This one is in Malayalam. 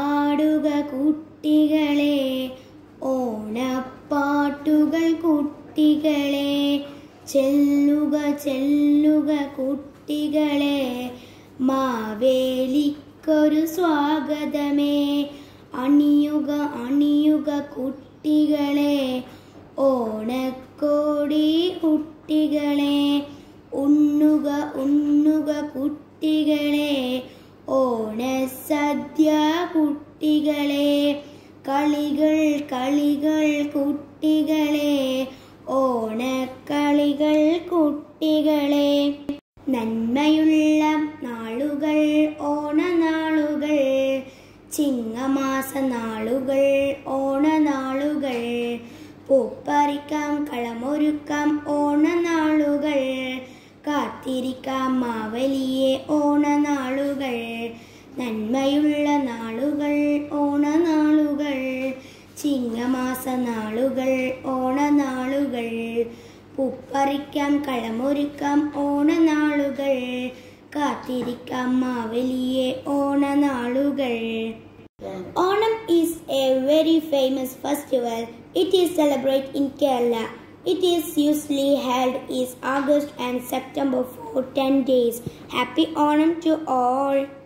പാടുക കുട്ടികളെ ഓണപ്പാട്ടുകൾ കുട്ടികളെ ചെല്ലുക ചെല്ലുക കുട്ടികളെ മാവേലിക്കൊരു സ്വാഗതമേ അണിയുക അണിയുക കുട്ടികളെ ഓണക്കോടി കുട്ടികളെ ഉണ്ണുക ഉണ്ണുക കുട്ടികളെ ഓണസദ്യ കുട്ടികളെ കളികൾ കളികൾ കുട്ടികളെ ഓണക്കളികൾ കുട്ടികളെ നന്മയുള്ള നാളുകൾ ഓണനാളുകൾ ചിങ്ങമാസ നാളുകൾ ഓണനാളുകൾ പൂപ്പറിക്കാം കളമൊരുക്കാം ഓണനാളുകൾ കാത്തിരിക്കാം മാവലിയെ ഓണനാളുകൾ നന്മയുള്ള നാളുകൾ ഓണനാളുകൾ ചിങ്ങമാസ നാളുകൾ ഓണനാളുകൾ പൂപ്പറിക്കാം കളമൊരുക്കാം ഓണനാളുകൾ കാത്തിരിക്കാം മാവലിയെ ഓണനാളുകൾ Onam is a very famous festival. It is celebrated in Kerala. It is usually held in August and September for 10 days. Happy Onam to all.